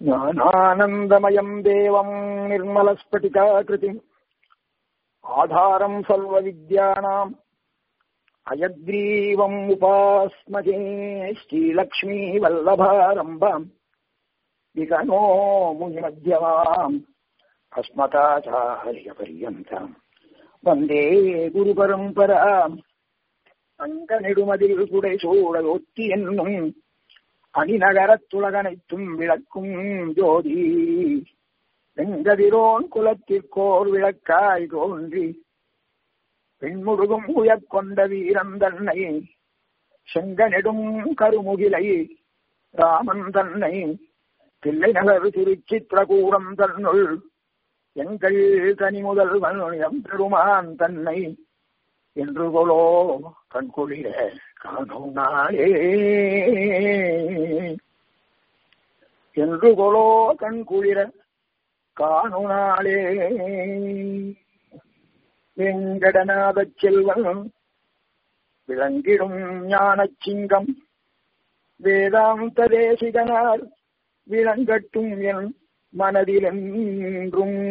ज्ञानानन्दमयम् देवम् निर्मलस्फटिकाकृतिम् आधारम् सर्वविद्यानाम् अयग्रीवम् उपास्महे श्रीलक्ष्मीवल्लभारम्भाम् विकनो मुनिमध्यमाम् अस्मताचार्यपर्यन्तम् वन्दे गुरुपरम्पराम् அங்கநெடுமதில் குடைசூழ ஒத்தி என்னும் அணிநகரத்துலகனைத்தும் விளக்கும் ஜோதி வெங்கதிரோன் குலத்திற்கோர் விளக்காய் தோன்றி பெண்முழுதும் உயர்கொண்ட வீரன் தன்னை செங்கநெடும் கருமுகிலை ராமன் தன்னை தில்லை நகர் திருச்சித்திரகூடம் தன்னுள் எங்கள் தனி முதல்வன் எம்பெருமான் தன்னை என்று கொலோ கண்குளிர காணும் நாளே என்று கொலோ கண்குளிர காணும் நாளே வெங்கடநாத செல்வன் விளங்கிடும் ஞானச் சிங்கம் வேதாந்த தேசிகனார் விளங்கட்டும் என் மனதிலென்றும்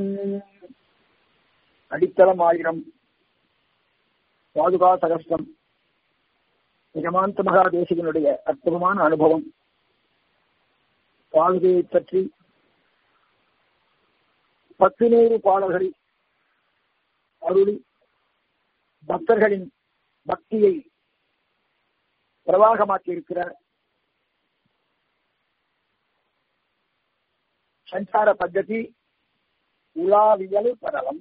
அடித்தளம் ஆயிரம் பாதுகா சகஸ்டம் நிஜமாந்த மகாதேசிகனுடைய அற்புதமான அனுபவம் பாதுகையை பற்றி பத்து நூறு பாடல்களை அருளி பக்தர்களின் பக்தியை பிரவாகமாக்கி இருக்கிறார் சஞ்சார பద్ధதி உலாவியல் பரவம்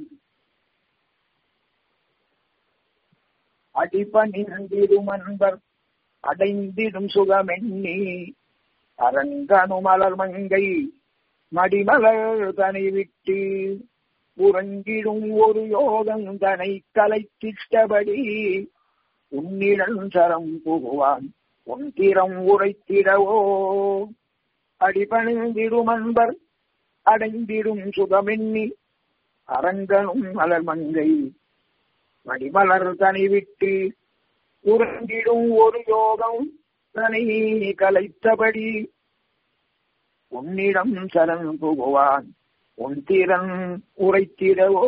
அடிபணிந்திடும் அன்பர் அடைந்திடும் சுகமெண்ணி அரங்கனு மலர் மங்கை மடிமலர் தனை விட்டு உறங்கிடும் ஒரு யோகம் தனை கலைத்திட்டபடி உன்னிடம் சரம் புகுவான் உன் திறம் உரைத்திடவோ அடிபணிந்திடும் அன்பர் அடைந்திடும் சுகமெண்ணி அரங்கனும் மலர் மங்கை மடிமலர் தனி விட்டு உறங்கிடும் ஒரு யோகம் தனி கலைத்தபடி உன்னிடம் சரண் புகுவான் உன் திறன் உரைத்திடவோ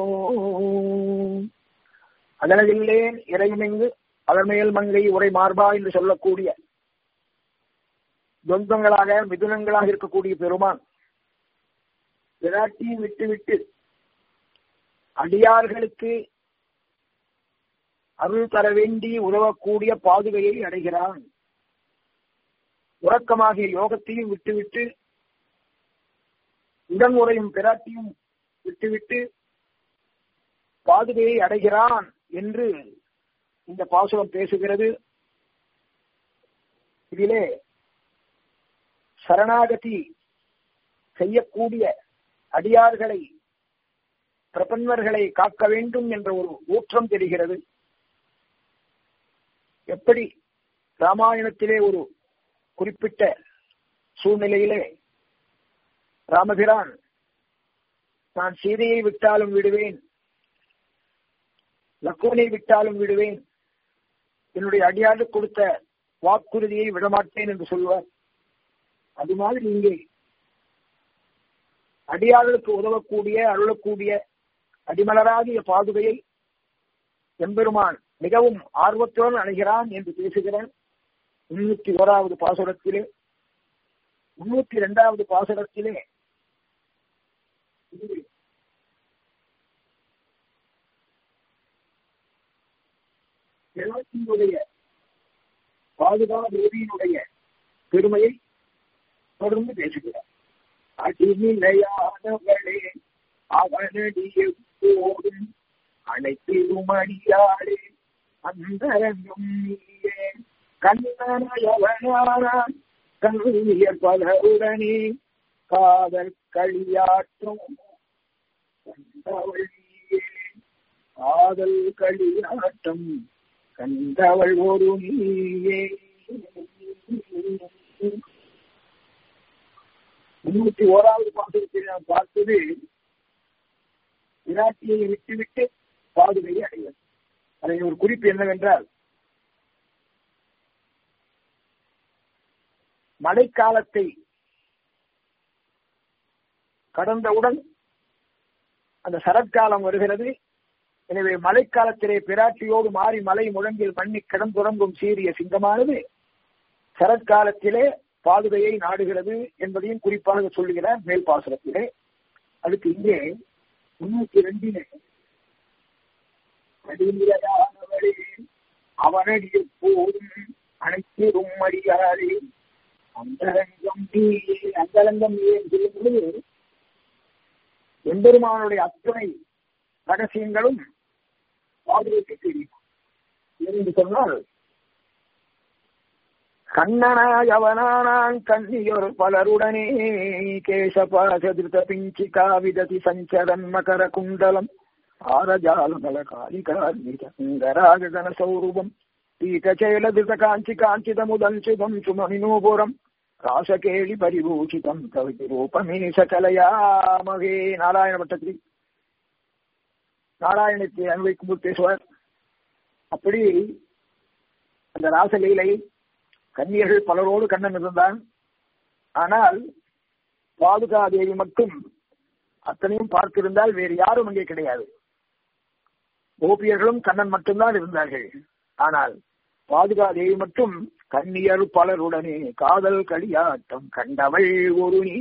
அதனதில்லேன் இறைமெங்கு அதன்மேல் மங்கை உரை மார்பா என்று சொல்லக்கூடிய துவந்தங்களாக மிதுனங்களாக இருக்கக்கூடிய பெருமான் விராட்டியை விட்டுவிட்டு அடியார்களுக்கு அருள் தர வேண்டி உதவக்கூடிய பாதுகையை அடைகிறான் உறக்கமாகிய யோகத்தையும் விட்டுவிட்டு உடன் உரையும் பிராட்டியும் விட்டுவிட்டு பாதுகையை அடைகிறான் என்று இந்த பாசுரம் பேசுகிறது இதிலே சரணாகதி செய்யக்கூடிய அடியார்களை பிரபன்வர்களை காக்க வேண்டும் என்ற ஒரு ஊற்றம் தெரிகிறது எப்படி ராமாயணத்திலே ஒரு குறிப்பிட்ட சூழ்நிலையிலே ராமபிரான் நான் சீதையை விட்டாலும் விடுவேன் லக்குவனை விட்டாலும் விடுவேன் என்னுடைய அடியாறு கொடுத்த வாக்குறுதியை விடமாட்டேன் என்று சொல்வார் அது மாதிரி இங்கே அடியார்களுக்கு உதவக்கூடிய அருளக்கூடிய அடிமலராகிய பாதுகையை எம்பெருமான் மிகவும் ஆர்வத்துடன் அணுகிறான் என்று பேசுகிறான் முன்னூத்தி ஓராவது பாசுரத்திலே முன்னூத்தி இரண்டாவது பாசுரத்திலே இளவரசியினுடைய பாதுகா தேவியினுடைய பெருமையை தொடர்ந்து பேசுகிறார் அடிநிலையானவளே அவனடி எப்போதும் அனைத்திலும் அடியாளே அந்தரங்கம் நீயே கண்ணனயவனாரான் கண்ணியர் பலருடனே காதல் களியாற்றும் கண்டவள் நீயே காதல் களியாட்டம் கண்டவள் ஒரு நீயே முன்னூத்தி ஓராவது பாசத்தில் நாம் பார்த்தது விராட்டியை விட்டுவிட்டு பாதுகையை அடைவது அதை ஒரு குறிப்பு என்னவென்றால் மழைக்காலத்தை கடந்தவுடன் அந்த சரத்காலம் வருகிறது எனவே மழைக்காலத்திலே பிராட்டியோடு மாறி மலை முழங்கில் மண்ணி கிடந்துறங்கும் சீரிய சிங்கமானது சரத்காலத்திலே பாதுகையை நாடுகிறது என்பதையும் குறிப்பாக சொல்லுகிறார் மேல் பாசுரத்திலே அதுக்கு இங்கே முன்னூத்தி ரெண்டிலே அடிநிலையானவரே அவனடிய போதும் அனைத்திரும் அடியாரே அந்தரங்கம் நீ அந்தரங்கம் ஏன் சொல்லும் பொழுது எம்பெருமானுடைய அத்தனை ரகசியங்களும் பாதுகாப்பு தெரியும் என்று சொன்னால் கண்ணனாயவனானாங் கண்ணியொரு பலருடனே கேசபாசதிருத பிஞ்சி காவிததி சஞ்சரன் மகர குண்டலம் ஆரஜாலமல காலிகார்மிகராஜன சௌரூபம் பீகச்சேலதிருத காஞ்சி காஞ்சிதமுதஞ்சிதம் சுமணினூபுரம் ராசகேளி பரிபூஷிதம் கவிதி ரூபமே சகலயாமகே நாராயண பட்டத்தில் நாராயணத்தை அனுபவிக்கும் பேசுவார் அப்படி அந்த ராசலீலை கன்னியர்கள் பலரோடு கண்ணன் இருந்தான் ஆனால் பாதுகாதேவி மட்டும் அத்தனையும் பார்த்திருந்தால் வேறு யாரும் அங்கே கிடையாது கோபியர்களும் கண்ணன் மட்டும்தான் இருந்தார்கள் ஆனால் பாதுகாதேவி மட்டும் கன்னியர் பலருடனே காதல் களியாட்டம் கண்டவள் ஒரு நீ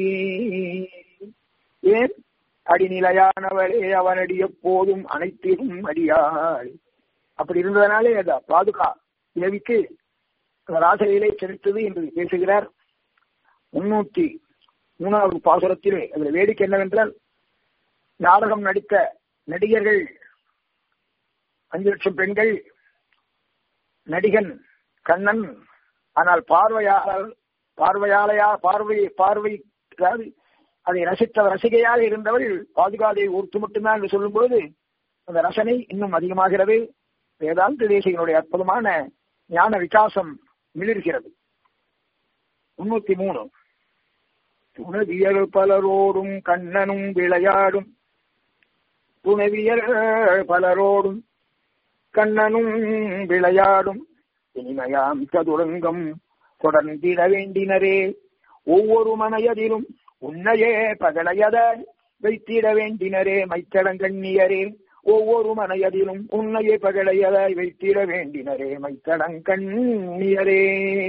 ஏன் அடிநிலையானவரே அவனடி எப்போதும் அனைத்திலும் அடியாள் அப்படி இருந்ததனாலே அந்த பாதுகா தேவிக்கு ராசலையிலே செலுத்தது என்று பேசுகிறார் முன்னூத்தி மூணாவது பாசுரத்திலே அதுல வேடிக்கை என்னவென்றால் நாடகம் நடித்த நடிகர்கள் அஞ்சு லட்சம் பெண்கள் நடிகன் கண்ணன் ஆனால் பார்வையாளர் பார்வையாளையா பார்வை பார்வை அதாவது அதை ரசித்த ரசிகையாக இருந்தவள் பாதுகாதை ஒருத்து மட்டும்தான் என்று சொல்லும் பொழுது அந்த ரசனை இன்னும் அதிகமாகிறது வேதாந்த தேசிகனுடைய அற்புதமான ஞான விகாசம் மிளிர்கிறது முன்னூத்தி மூணு துணவியல் பலரோடும் கண்ணனும் விளையாடும் துணவியல் பலரோடும் கண்ணனும் விளையாடும் இனிமையாம் சதுரங்கம் தொடர்ந்திட வேண்டினரே ஒவ்வொரு மனையதிலும் உன்னையே பகலையதாய் வைத்திட வேண்டினரே மைத்தடங்கண்ணியரே ஒவ்வொரு மனையதிலும் உன்னையே பகலையதாய் வைத்திட வேண்டினரே மைத்தடங்கண்ணியரே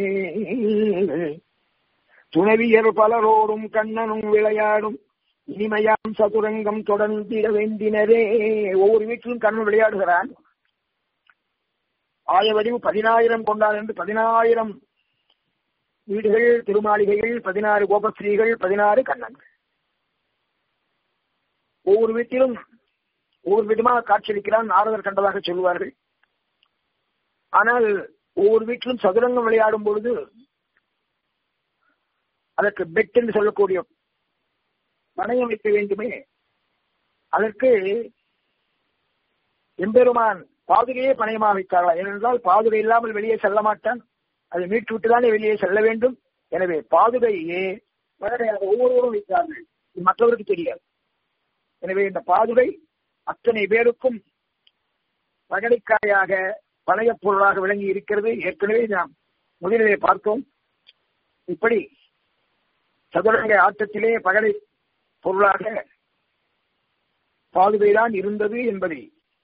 துணவியர் பலரோடும் கண்ணனும் விளையாடும் இனிமையாம் சதுரங்கம் தொடர்ந்திட வேண்டினரே ஒவ்வொரு வீட்டிலும் கண்ணன் விளையாடுகிறான் ஆயவடிவு பதினாயிரம் கொண்டார் என்று பதினாயிரம் வீடுகள் திருமாளிகைகள் பதினாறு கோபஸ்ரீகள் பதினாறு கண்ணன்கள் ஒவ்வொரு வீட்டிலும் ஒவ்வொரு விதமாக காட்சியளிக்கிறான் நாரதர் கண்டதாக சொல்லுவார்கள் ஆனால் ஒவ்வொரு வீட்டிலும் சதுரங்கம் விளையாடும் பொழுது அதற்கு பெட் என்று சொல்லக்கூடிய பணையம் வைக்க வேண்டுமே அதற்கு எம்பெருமான் பாதுகையே பணையமாக வைத்தார்களா ஏனென்றால் பாதுகை இல்லாமல் வெளியே செல்ல மாட்டான் அதை மீட்டு விட்டுதானே வெளியே செல்ல வேண்டும் எனவே பாதுகையே பகடையாக ஒவ்வொருவரும் வைத்தார்கள் இது மற்றவருக்கு தெரியாது எனவே இந்த பாதுகை அத்தனை பேருக்கும் பகடைக்காயாக பழைய பொருளாக விளங்கி இருக்கிறது ஏற்கனவே நாம் முதலிலே பார்த்தோம் இப்படி சதுரங்க ஆட்டத்திலே பகடை பொருளாக பாதுகைதான் இருந்தது என்பதை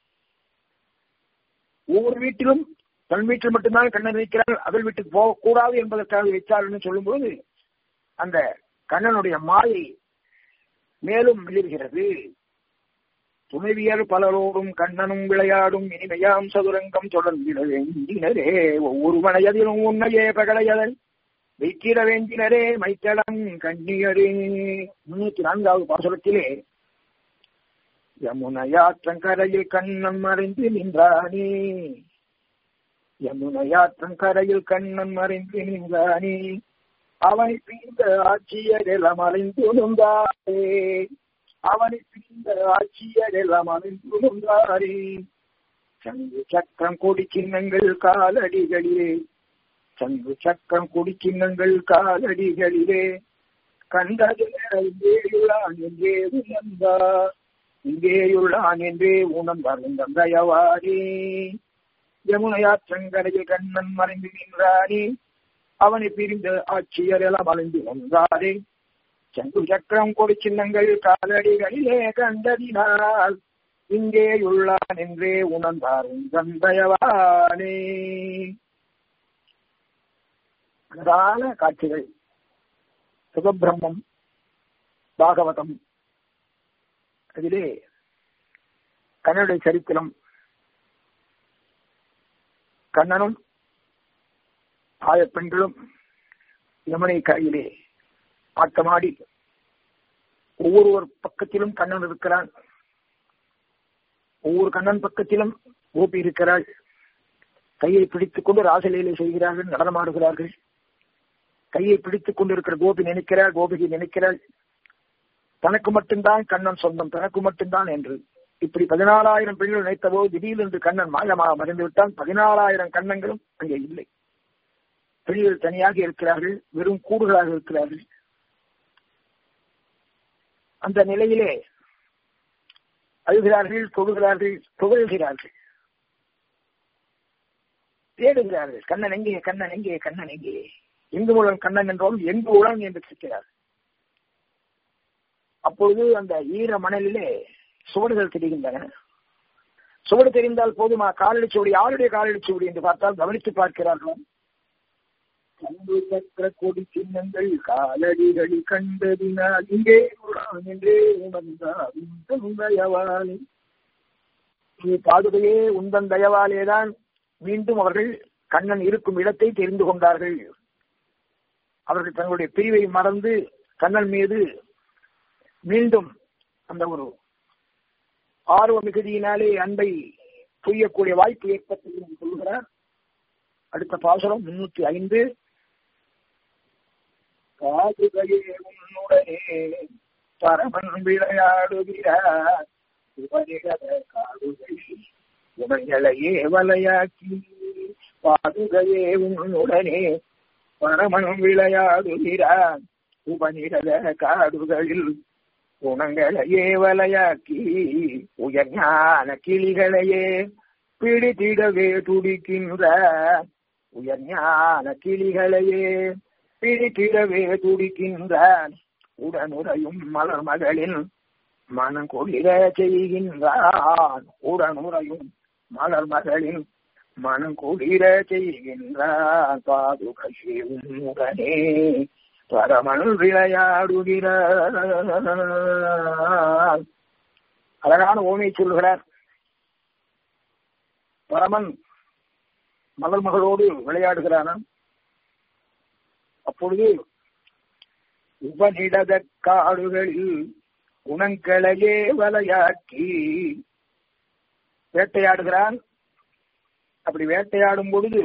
ஒவ்வொரு வீட்டிலும் தன் வீட்டில் மட்டும்தான் கண்ணன் வைக்கிறார் அதன் வீட்டுக்கு போகக்கூடாது என்பதற்காக வைத்தார் சொல்லும்போது அந்த கண்ணனுடைய மாயை மேலும் மிளிர்கிறது துணைவியர் பலரோடும் கண்ணனும் விளையாடும் இனிமையாம் சதுரங்கம் தொடர்ந்திட வேண்டினரே ஒவ்வொரு மனையதிலும் உன்னையே பகலையதன் வைத்திட வேண்டினரே மைத்தடம் கண்ணியரே முன்னூத்தி நான்காவது பாசுரத்திலே யமுனையாற்றங்கரையில் கண்ணன் மறைந்து நின்றானே யமுனையாற்றன் கரையில் கண்ணன் மறைந்து நின்றானே அவனை பிரிந்த ஆட்சியரெல்லாம் அலைந்துணுந்தாரே அவனை பிரிந்த ஆட்சியரெல்லாம் அலைந்துணுந்தாரே சங்கு சக்கரம் கொடி சின்னங்கள் காலடிகளிலே சங்கு சக்கரம் கொடி சின்னங்கள் காலடிகளிலே கண்டது இங்கேயுள்ளான் என்றே உணர்ந்தார் இங்கேயுள்ளான் என்றே உணர்ந்தார் உங்கள் தயவாரே யமுனையாற்றங்கரையில் கண்ணன் மறைந்து நின்றாரே அவனை பிரிந்த ஆட்சியர் எல்லாம் அலைந்து வந்தாரே சங்கு சக்கரம் கொடி சின்னங்கள் காலடிகளிலே கண்டதினால் இங்கேயுள்ளான் என்றே உணர்ந்தார் உந்தயவானே அழகான காட்சிகள் சுகபிரம்மம் பாகவதம் அதிலே கண்ணனுடைய சரித்திரம் கண்ணனும் ஆய பெண்களும் யமுனை கரையிலே ஆட்டமாடி ஒவ்வொருவர் பக்கத்திலும் கண்ணன் இருக்கிறான் ஒவ்வொரு கண்ணன் பக்கத்திலும் கோபி இருக்கிறாள் கையை பிடித்துக் கொண்டு ராசலீலை செய்கிறார்கள் நடனமாடுகிறார்கள் கையை பிடித்துக் கொண்டிருக்கிற கோபி நினைக்கிறாள் கோபிகை நினைக்கிறாள் தனக்கு மட்டும்தான் கண்ணன் சொந்தம் தனக்கு மட்டும்தான் என்று இப்படி பதினாலாயிரம் பெண்கள் நினைத்த போது திடீரென்று கண்ணன் மாயமாக மறைந்து விட்டான் பதினாலாயிரம் கண்ணங்களும் அங்கே இல்லை பெண்கள் தனியாக இருக்கிறார்கள் வெறும் கூடுகளாக இருக்கிறார்கள் அந்த நிலையிலே அழுகிறார்கள் தொழுகிறார்கள் புகழ்கிறார்கள் தேடுகிறார்கள் கண்ணன் எங்கே கண்ணன் எங்கே கண்ணன் எங்கே எங்கு உலன் கண்ணன் என்றாலும் எங்கு உலன் என்று கேட்கிறார் அப்பொழுது அந்த ஈர மணலிலே சுவடுகள் தெரிகின்றன சுவடு தெரிந்தால் போதுமா காலடி சுவடி யாருடைய காலடி சுவடி என்று பார்த்தால் கவனித்து பார்க்கிறார்களோ கண்டு சக்கர கொடி சின்னங்கள் காலடிகள் கண்டதினால் இங்கே உலான் என்றே உணர்ந்தாவாலே நீ பாதுகையே உந்தன் தயவாலேதான் மீண்டும் அவர்கள் கண்ணன் இருக்கும் இடத்தை தெரிந்து கொண்டார்கள் அவர்கள் தங்களுடைய பிரிவை மறந்து கண்ணன் மீது மீண்டும் அந்த ஒரு ஆர்வ மிகுதியினாலே அன்பை புரியக்கூடிய வாய்ப்பு ஏற்பட்டது என்று சொல்கிறார் அடுத்த பாசனம் முன்னூத்தி ஐந்து காதுகையே உன்னுடனே பரமன் விளையாடுகிறார் காடுகை உடைகளையே வலையாக்கி பாதுகையே உன்னுடனே பரமன் விளையாடுகிறார் உபநிடத காடுகளில் குணங்களையே வலையாக்கி உயர்ஞான கிளிகளையே பிடித்திடவே துடிக்கின்ற உயர்ஞான கிளிகளையே பிடித்திடவே துடிக்கின்றான் உடனுறையும் மலர் மகளின் மனம் கொளிர செய்கின்றான் உடனுறையும் மலர் மகளின் மனம் குளிர செய்கின்றான் பாதுகை உன்னுடனே பரமன் விளையாடுகிறார் அழகான ஓமையை சொல்கிறார் பரமன் மலர் மகளோடு விளையாடுகிறானாம் அப்பொழுது உபநிடத காடுகளில் குணங்களையே வலையாக்கி வேட்டையாடுகிறான் அப்படி வேட்டையாடும் பொழுது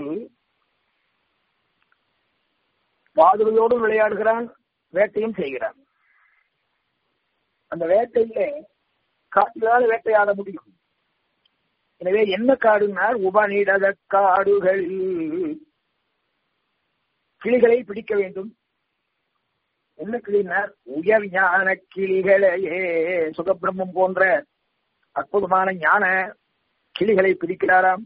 பாதுகையோடும் விளையாடுகிறான் வேட்டையும் செய்கிறான் அந்த வேட்டையில காட்டிலால் வேட்டையாட முடியும் எனவே என்ன காடுனார் உபநிடத காடுகளில் கிளிகளை பிடிக்க வேண்டும் என்ன கிளினார் உயர் ஞான கிளிகளையே சுகபிரம்மம் போன்ற அற்புதமான ஞான கிளிகளை பிடிக்கிறாராம்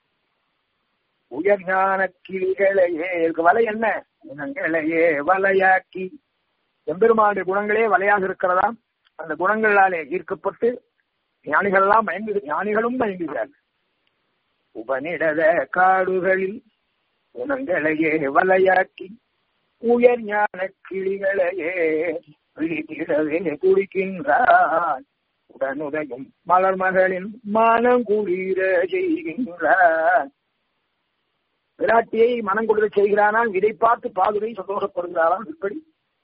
உயர் ஞான கிளிகளையே இதுக்கு வலை என்ன குணங்களையே வலையாக்கி எம்பெருமானுடைய குணங்களே வலையாக இருக்கிறதா அந்த குணங்களாலே ஈர்க்கப்பட்டு ஞானிகள் எல்லாம் மயங்கு ஞானிகளும் மயங்குகிறார்கள் உபநிடத காடுகளில் குணங்களையே வலையாக்கி உயர் ஞான கிளிகளையே விழித்திடவே குடிக்கின்றான் உடனுடையும் மலர் மகளின் மனம் குளிர செய்கின்றான் விராட்டியை மனம் கொடுக்க செய்கிறானால் இதை பார்த்து பாதுகை சந்தோஷப்படுகிறாராம் இப்படி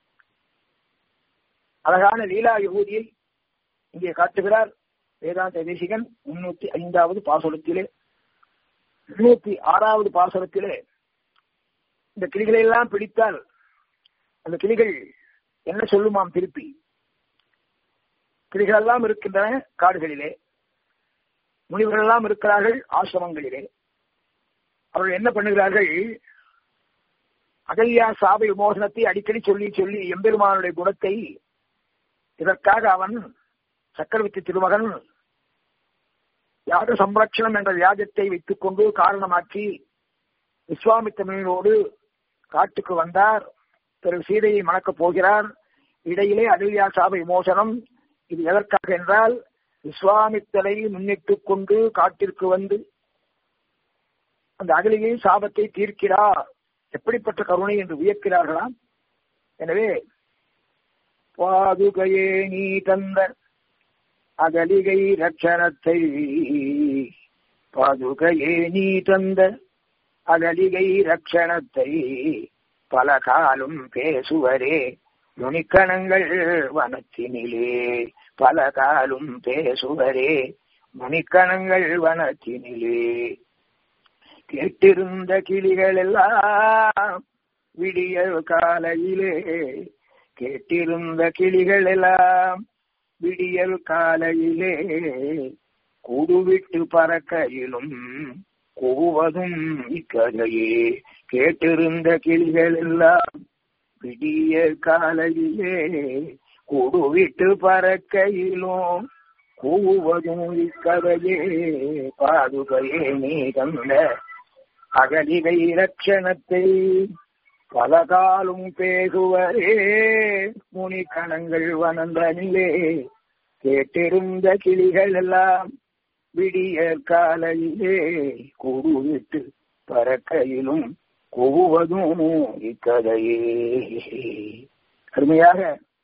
அழகான லீலா யுகூதியை இங்கே காட்டுகிறார் வேதாந்த தேசிகன் முன்னூத்தி ஐந்தாவது பாசுரத்திலே முன்னூத்தி ஆறாவது பாசுரத்திலே இந்த கிளிகளை எல்லாம் பிடித்தால் அந்த கிளிகள் என்ன சொல்லுமாம் திருப்பி கிளிகள் எல்லாம் இருக்கின்றன காடுகளிலே முனிவர்கள் எல்லாம் இருக்கிறார்கள் ஆசிரமங்களிலே அவர்கள் என்ன பண்ணுகிறார்கள் அகல்யா சாபை விமோசனத்தை அடிக்கடி சொல்லி சொல்லி எம்பெருமானுடைய குணத்தை இதற்காக அவன் சக்கரவர்த்தி திருமகன் யாக சம்ரட்சணம் என்ற வியாஜத்தை வைத்துக் கொண்டு காரணமாக்கி விஸ்வாமித்தமிழோடு காட்டுக்கு வந்தார் பிறகு சீதையை மணக்கப் போகிறார் இடையிலே அகல்யா சாப விமோசனம் இது எதற்காக என்றால் விஸ்வாமித்தரை முன்னிட்டுக் கொண்டு காட்டிற்கு வந்து அந்த அகலியை சாபத்தை தீர்க்கிறார் எப்படிப்பட்ட கருணை என்று வியக்கிறார்களாம் எனவே பாதுகையே நீ தந்த அகலிகை ரட்சணத்தை பாதுகையே நீ தந்த அகலிகை ரட்சணத்தை பல காலும் பேசுவரே நுனிக்கணங்கள் வனத்தினிலே பல காலும் பேசுவரே நுனிக்கணங்கள் வனத்தினிலே கேட்டிருந்த கிளிகள் எல்லாம் விடிய காலையிலே கேட்டிருந்த கிளிகள் எல்லாம் விடியல் காலையிலே கூடுவிட்டு பறக்கையிலும் கூவதும் இக்கதையே கேட்டிருந்த கிளிகள் எல்லாம் விடிய காலையிலே கூடுவிட்டு பறக்கையிலும் கூவதும் இக்கதையே பாதுகையே நீ தந்த அகலிகை லட்சணத்தை பல காலும் பேசுவரே முனிக்கணங்கள் வனந்தனிலே கேட்டிருந்த கிளிகள் எல்லாம் விடிய காலையிலே கூடுவிட்டு பறக்கையிலும் கூவதும் இக்கதையே அருமையாக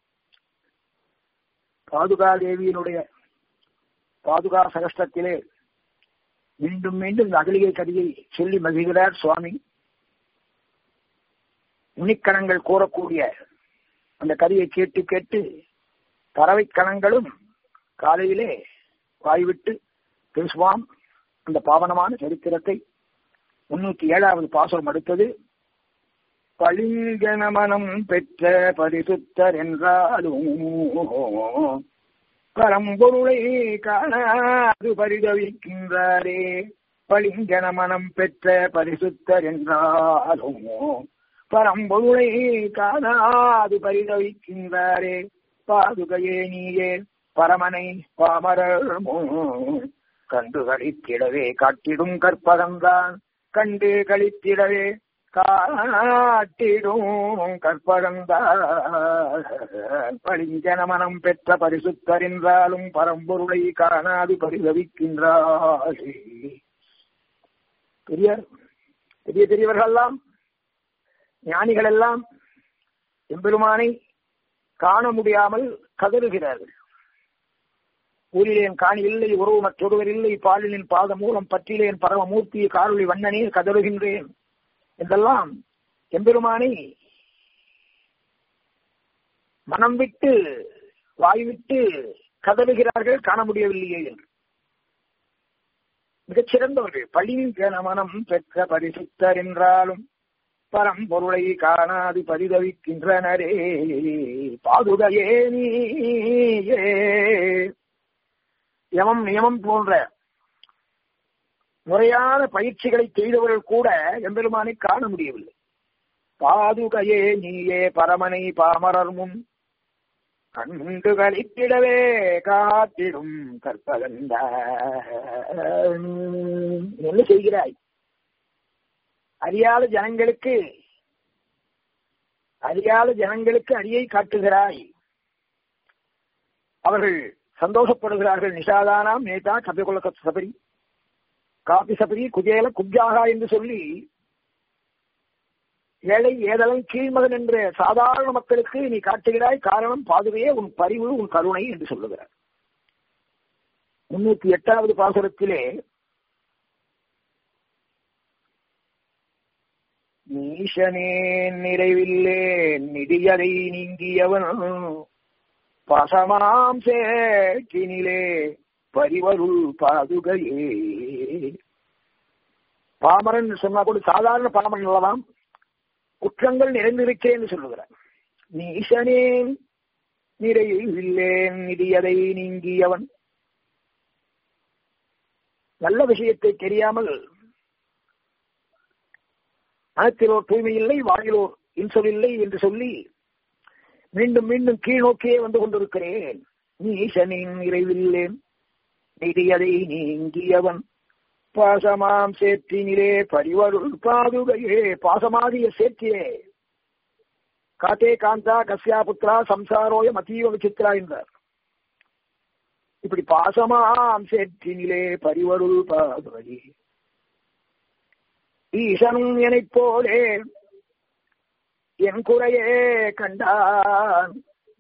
பாதுகா தேவியினுடைய பாதுகா சகஸ்டத்திலே மீண்டும் மீண்டும் இந்த அகலிகை கதையை சொல்லி மகிழ்கிறார் சுவாமி உன்னிக்கணங்கள் கூறக்கூடிய அந்த கதையை கேட்டு கேட்டு பறவை கணங்களும் காலையிலே வாய்விட்டு பேசுவான் அந்த பாவனமான சரித்திரத்தை முன்னூத்தி ஏழாவது பாசனம் அடுத்தது பளிங்கனமனம் பெற்ற பரிசுத்தர் என்றாலும் பரம்பொருளை காணாது பரிதவிக்கின்றாரே பளிங்கன மனம் பெற்ற பரிசுத்தர் என்றாலும் பரம்பொருளை காணாது பரிதவிக்கின்றாரே பாதுகையே நீயே பரமனை பாமரர் கண்டு கழித்திடவே காட்டிடும் கற்பகம்தான் கண்டு கழித்திடவே காட்டிடும் கற்பகம்தான் பளிஞ்சன மனம் பெற்ற பரிசுத்தர் என்றாலும் பரம்பொருளை காணாது பரிதவிக்கின்றாரே பெரிய பெரிய பெரியவர்கள் எல்லாம் ஞானிகள் எல்லாம் எம்பெருமானை காண முடியாமல் கதறுகிறார்கள் ஊரிலேன் காணி இல்லை உறவு மற்றொருவர் இல்லை பாலினின் பாத மூலம் பற்றிலேன் பரமமூர்த்தி காரொளி வண்ணனே கதறுகின்றேன் என்றெல்லாம் எம்பெருமானை மனம் விட்டு வாய் விட்டு கதறுகிறார்கள் காண முடியவில்லையே என்று மிகச் சிறந்தவர்கள் பழிங்கன மனம் பெற்ற பரிசுத்தர் என்றாலும் பரம்பொருளை காணாது பரிதவிக்கின்றனரே பாதுகையே நீயே யமம் நியமம் போன்ற முறையான பயிற்சிகளை செய்தவர்கள் கூட எம்பெருமானை காண முடியவில்லை பாதுகையே நீயே பரமனை பாமரர் முன் கண்டு கழித்திடவே காத்திடும் கற்பகந்த என்ன செய்கிறாய் அறியாத ஜனங்களுக்கு அறியாத ஜனங்களுக்கு அடியை காட்டுகிறாய் அவர்கள் சந்தோஷப்படுகிறார்கள் நிஷாதானாம் நேதா கபிகுல சபரி காப்பி சபரி குஜேல குப்ஜாகா என்று சொல்லி ஏழை ஏதலன் கீழ்மகன் என்ற சாதாரண மக்களுக்கு நீ காட்டுகிறாய் காரணம் பாதுகையே உன் பரிவு உன் கருணை என்று சொல்லுகிறார் முன்னூத்தி எட்டாவது பாசுரத்திலே நீஷனே நிறைவில்லே நிதியதை நீங்கியவன் பசமாம் சேக்கினிலே பரிவருள் பாதுகையே பாமரன் சொன்னா கூட சாதாரண பாமரன் அல்லவாம் குற்றங்கள் நிறைந்திருக்கிறேன் சொல்லுகிறார் நீசனேன் நிறையில்லேன் நிதியதை நீங்கியவன் நல்ல விஷயத்தை தெரியாமல் மனத்திலோர் தூய்மை இல்லை வாயிலோர் இன்சொல் இல்லை என்று சொல்லி மீண்டும் மீண்டும் கீழ் நோக்கியே வந்து கொண்டிருக்கிறேன் நீசனின் நிறைவில்லேன் நிதியதை நீங்கியவன் பாசமாம் சேற்றினிலே பரிவருள் பாதுகையே பாசமாகிய சேற்றியே காத்தே காந்தா கஸ்யா புத்ரா சம்சாரோயம் அதீவ விசித்ரா என்றார் இப்படி பாசமாம் சேற்றினிலே பரிவருள் பாதுவை ஈசனும் எனப் போலே என் குறையே கண்டான்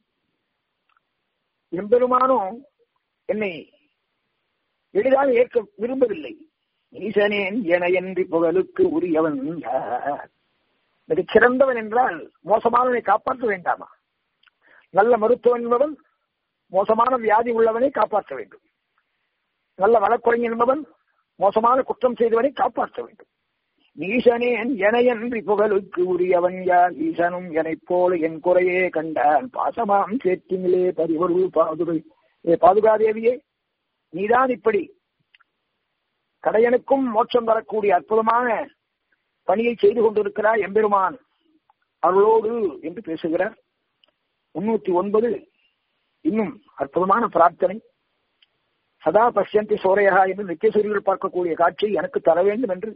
எம்பெருமானும் என்னை எளிதாக ஏற்க விரும்பவில்லை ஈசனேன் என என்று புகழுக்கு உரியவன் மிகச் சிறந்தவன் என்றால் மோசமானவனை காப்பாற்ற வேண்டாமா நல்ல மருத்துவன் என்பவன் மோசமான வியாதி உள்ளவனை காப்பாற்ற வேண்டும் நல்ல வழக்குறைஞன் என்பவன் மோசமான குற்றம் செய்தவனை காப்பாற்ற வேண்டும் ஈசனேன் எனையன்றி புகழுக்கு உரியவன் யார் ஈசனும் எனைப் போல என் குறையே கண்டான் பாசமாம் சேற்றினிலே பரிவருள் பாதுகை ஏ பாதுகாதேவியே நீதான் இப்படி கடையனுக்கும் மோட்சம் வரக்கூடிய அற்புதமான பணியை செய்து கொண்டிருக்கிறார் எம்பெருமான் அருளோடு என்று பேசுகிறார் முன்னூத்தி ஒன்பது இன்னும் அற்புதமான பிரார்த்தனை சதா பஷ்யந்தி சோரையா என்று நித்தியசூரியர்கள் பார்க்கக்கூடிய காட்சி எனக்கு தர வேண்டும் என்று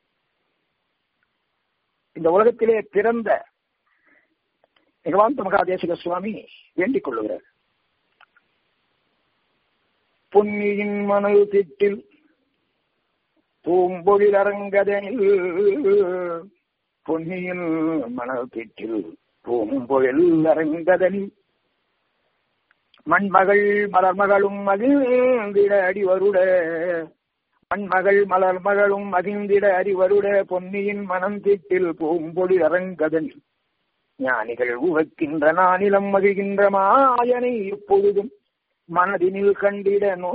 இந்த உலகத்திலே பிறந்த நிகவாந்த மகாதேசிக சுவாமி வேண்டிக் கொள்ளுகிறார் பொன்னியின் மணல் திட்டில் பூம்பொழில் அரங்கதனில் பொன்னியின் மணல் திட்டில் பூம்பொழில் அரங்கதனில் மண்மகள் மலர்மகளும் மகிழ்ந்திட அடிவருட மண்மகள் மலர்மகளும் மகிழ்ந்திட அறிவருட பொன்னியின் மனம் திட்டில் பூம்பொழி அரங்கதனில் ஞானிகள் உவக்கின்ற நானிலம் மகிழ்கின்ற மாயனை எப்பொழுதும் மனதினில் கண்டிடனோ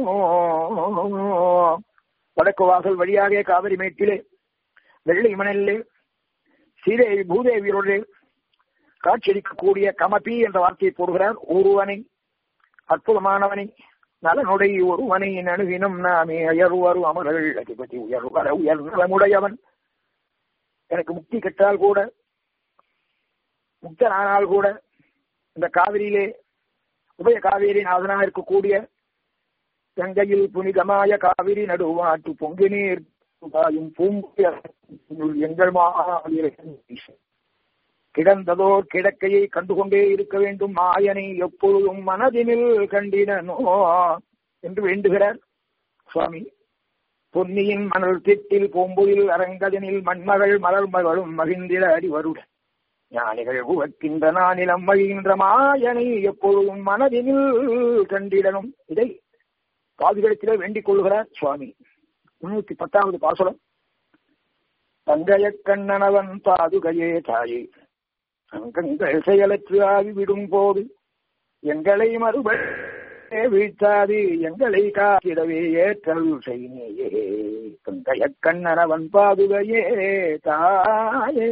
வடக்கு வாசல் வழியாக காவிரி மேட்டிலே வெள்ளை மணலிலே சீதேவி பூதேவியோடு காட்சியளிக்கக்கூடிய கமபி என்ற வார்த்தையை போடுகிறார் ஒருவனை அற்புதமானவனை நலனுடைய ஒருவனை நணுகினும் நாமே அயர்வரு அமர்கள் அதிபதி உயர்வர உயர் நலமுடையவன் எனக்கு முக்தி கெட்டால் கூட முக்தனானால் கூட இந்த காவிரியிலே உபய காவேரி நாதனாக இருக்கக்கூடிய கங்கையில் புனிதமாய காவிரி நடுவாட்டு பொங்கு நீர் பாயும் பூம்புயல் எங்கள் மாவீரன் கிடந்ததோர் கிடக்கையை கண்டுகொண்டே இருக்க வேண்டும் மாயனை எப்பொழுதும் மனதினில் கண்டினோ என்று வேண்டுகிறார் சுவாமி பொன்னியின் மணல் திட்டில் பூம்புயில் அரங்கதனில் மண்மகள் மலர் மகளும் மகிழ்ந்திட அடிவருட ஞானிகள் உவக்கின்ற நானிலம் மகிழ்கின்ற மாயனை எப்பொழுதும் மனதினில் கண்டிடனும் இதை பாதுகாத்திலே வேண்டிக் கொள்கிறார் சுவாமி முன்னூத்தி பத்தாவது பாசுரம் தங்கைய கண்ணனவன் பாதுகையே தாயே அங்கங்கள் செயலற்று ஆகிவிடும் போது எங்களை மறுபடியே வீழ்த்தாது எங்களை காத்திடவே ஏற்றல் செய்யே தங்கைய கண்ணனவன் பாதுகையே தாயே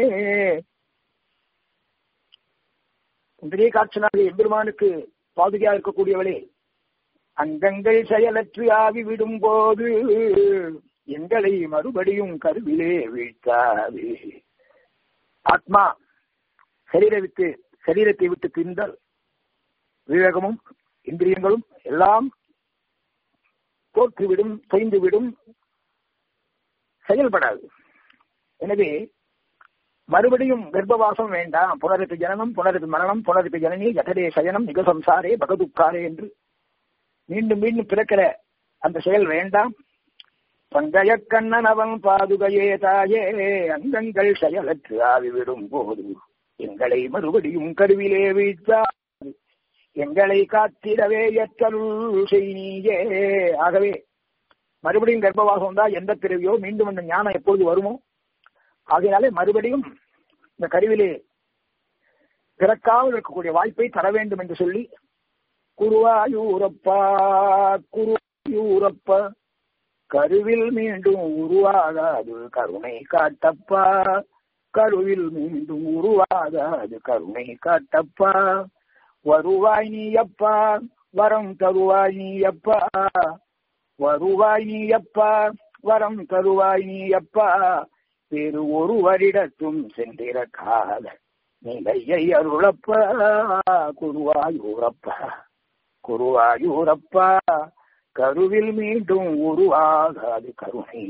இந்திரிய காட்சனாக எம்பெருமானுக்கு பாதுகையா இருக்கக்கூடியவளே அங்கங்கள் செயலற்று ஆகிவிடும் போது எங்களை மறுபடியும் கருவிலே வீழ்த்தாது ஆத்மா சரீர விட்டு சரீரத்தை விட்டு பிரிந்தால் விவேகமும் இந்திரியங்களும் எல்லாம் தோற்றுவிடும் தொய்ந்துவிடும் செயல்படாது எனவே மறுபடியும் கர்ப்பவாசம் வேண்டாம் புனருக்கு ஜனனம் புனருக்கு மரணம் புனருக்கு ஜனனி ஜடரே சயனம் நிகசம்சாரே பகதுக்காரே என்று மீண்டும் மீண்டும் பிறக்கிற அந்த செயல் வேண்டாம் பங்கைய கண்ணன் அவன் பாதுகையே தாயே அங்கங்கள் செயலற்று ஆவிவிடும் போது எங்களை மறுபடியும் கருவிலே வீழ்த்தா எங்களை காத்திடவே எத்தருள் செய்யே ஆகவே மறுபடியும் கர்ப்பவாசம் தான் எந்த பிறவியோ மீண்டும் அந்த ஞானம் எப்பொழுது வருமோ ஆகையினாலே மறுபடியும் இந்த கருவிலே பிறக்காமல் இருக்கக்கூடிய வாய்ப்பை தர வேண்டும் என்று சொல்லி குருவாயூரப்பா குருவாயூரப்பா கருவில் மீண்டும் உருவாகாது கருணை காட்டப்பா கருவில் மீண்டும் உருவாகாது கருணை காட்டப்பா வருவாய் நீ அப்பா வரம் தருவாய் நீ அப்பா வருவாய் நீ அப்பா வரம் தருவாய் நீ அப்பா வேறு ஒரு வருடத்தும் சென்றிருக்காத நிலையை அருளப்பா குருவாயூரப்பா குருவாயூரப்பா கருவில் மீண்டும் உருவாகாது கருணை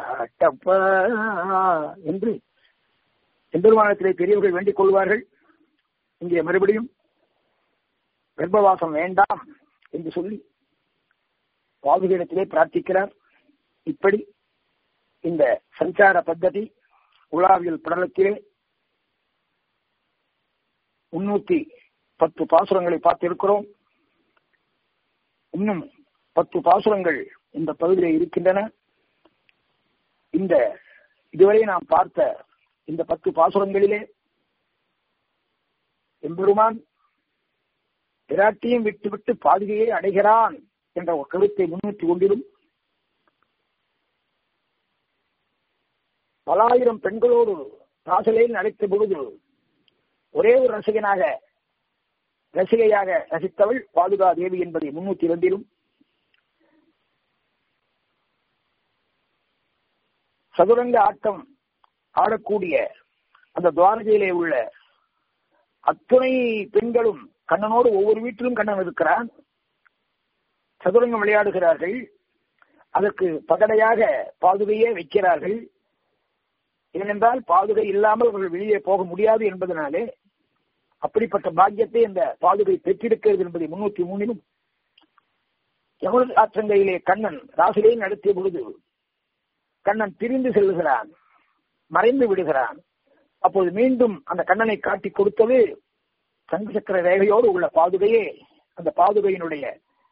காட்டப்பா என்று எம்பெருமானத்திலே பெரியவர்கள் வேண்டிக் கொள்வார்கள் இங்கே மறுபடியும் கர்ப்பவாசம் வேண்டாம் என்று சொல்லி பாதுகையிடத்திலே பிரார்த்திக்கிறார் இப்படி இந்த சஞ்சார பத்ததி உலாவியல் படலத்திலே முன்னூத்தி பத்து பாசுரங்களை பார்த்திருக்கிறோம் இன்னும் பத்து பாசுரங்கள் இந்த பகுதியில் இருக்கின்றன இந்த இதுவரை நாம் பார்த்த இந்த பத்து பாசுரங்களிலே எம்பெருமான் பிராட்டியும் விட்டுவிட்டு பாதுகையை அடைகிறான் என்ற ஒரு கருத்தை முன்னிட்டு கொண்டிலும் பலாயிரம் பெண்களோடு காசலையில் நடித்த பொழுது ஒரே ஒரு ரசிகனாக ரசிகையாக ரசித்தவள் பாதுகா தேவி என்பதை முன்னூத்தி இரண்டிலும் சதுரங்க ஆட்டம் ஆடக்கூடிய அந்த துவாரகையிலே உள்ள அத்துணை பெண்களும் கண்ணனோடு ஒவ்வொரு வீட்டிலும் கண்ணன் இருக்கிறான் சதுரங்கம் விளையாடுகிறார்கள் அதற்கு பகடையாக பாதுகையே வைக்கிறார்கள் ஏனென்றால் பாதுகை இல்லாமல் அவர்கள் வெளியே போக முடியாது என்பதனாலே அப்படிப்பட்ட பாக்கியத்தை இந்த பாதுகை பெற்றிருக்கிறது என்பதை முன்னூத்தி மூணிலும் யமுன ஆற்றங்கையிலே கண்ணன் ராசிலே நடத்திய பொழுது கண்ணன் பிரிந்து செல்லுகிறான் மறைந்து விடுகிறான் அப்போது மீண்டும் அந்த கண்ணனை காட்டி கொடுத்தது சங்கு சக்கர ரேகையோடு உள்ள பாதுகையே அந்த பாதுகையினுடைய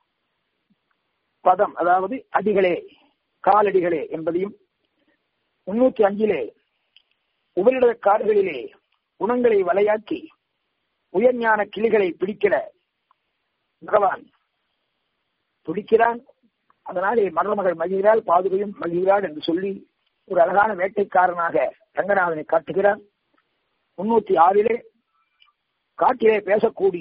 பதம் அதாவது அடிகளே காலடிகளே என்பதையும் முன்னூத்தி அஞ்சிலே உபரிட காடுகளிலே குணங்களை வலையாக்கி உயர்ஞான கிளிகளை பிடிக்கிற பகவான் துடிக்கிறான் அதனாலே மருமகள் மகிழ்கிறாள் பாதுகையும் மகிழ்கிறாள் என்று சொல்லி ஒரு அழகான வேட்டைக்காரனாக ரங்கநாதனை காட்டுகிறார் முன்னூத்தி ஆறிலே காட்டிலே பேசக்கூடிய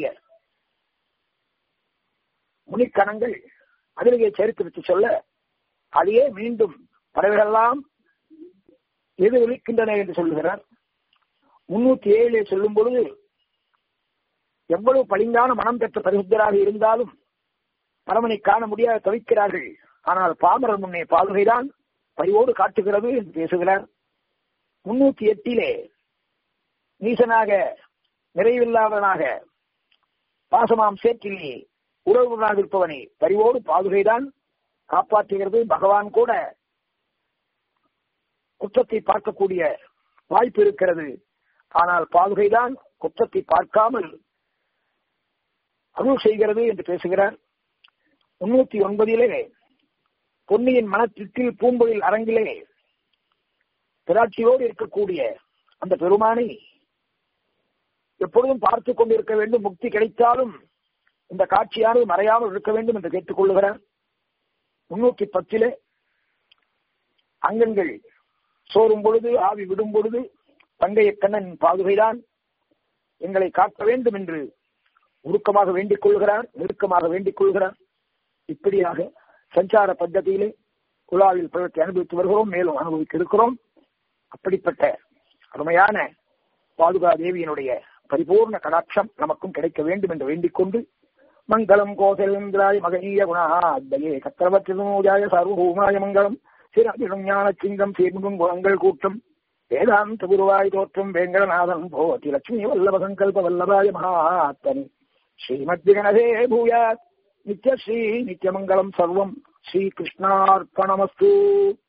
முனிக்கணங்கள் அதிலேயே சரித்திரத்தை சொல்ல அதையே மீண்டும் பறவைகளெல்லாம் எதிரொலிக்கின்றன என்று சொல்லுகிறார் முன்னூத்தி ஏழிலே சொல்லும் பொழுது எவ்வளவு பளிங்கான மனம் பெற்ற பரிசுத்தராக இருந்தாலும் பரமனை காண முடியாத தவிக்கிறார்கள் ஆனால் பாமரர் முன்னே பாதுகைதான் பரிவோடு காட்டுகிறது என்று பேசுகிறார் முன்னூத்தி எட்டிலே நீசனாக நிறைவில்லாதவனாக பாசமாம் சேற்றிலே உறவுகளாக இருப்பவனை பரிவோடு பாதுகைதான் காப்பாற்றுகிறது பகவான் கூட குற்றத்தை பார்க்கக்கூடிய வாய்ப்பு இருக்கிறது ஆனால் பாதுகைதான் குற்றத்தை பார்க்காமல் அருள் செய்கிறது என்று பேசுகிறார் முன்னூத்தி ஒன்பதிலே பொன்னியின் மனத்திற்கில் பூம்பொழில் அரங்கிலே பிராட்சியோடு இருக்கக்கூடிய அந்த பெருமானை எப்பொழுதும் பார்த்து கொண்டிருக்க வேண்டும் முக்தி கிடைத்தாலும் இந்த காட்சியானது மறையாமல் இருக்க வேண்டும் என்று கேட்டுக் கொள்ளுகிறார் முன்னூத்தி பத்திலே அங்கங்கள் சோறும் பொழுது ஆவி விடும் பொழுது பங்கைய கண்ணன் பாதுகைதான் எங்களை காக்க வேண்டும் என்று உருக்கமாக வேண்டிக் கொள்கிறார் நெருக்கமாக வேண்டிக் கொள்கிறார் இப்படியாக சஞ்சார பద్ధதியிலே குழாவில் பழத்தை அனுபவித்து வருகிறோம் மேலும் அனுபவிக்க இருக்கிறோம் அப்படிப்பட்ட அருமையான பாதுகா தேவியினுடைய பரிபூர்ண கடாட்சம் நமக்கும் கிடைக்க வேண்டும் என்று வேண்டிக் கொண்டு மங்களம் கோசலேந்திராய மகனீய குணாத்யே சக்கரவர்த்தினோஜாய சர்வபூமாய மங்களம் சிறந்திடும் ஞான சிங்கம் சீர்முடும் குணங்கள் கூட்டம் வேதாந்த குருவாய் தோற்றம் வேங்கடநாதன் போதி லட்சுமி வல்லப சங்கல்ப வல்லபாய மகாத்தனி ஸ்ரீமத் கணதே பூயாத் நித்யஸ்ரீ நித்யமங்கலம் சர்வம் ஸ்ரீகிருஷ்ணார்ப்பணமஸ்து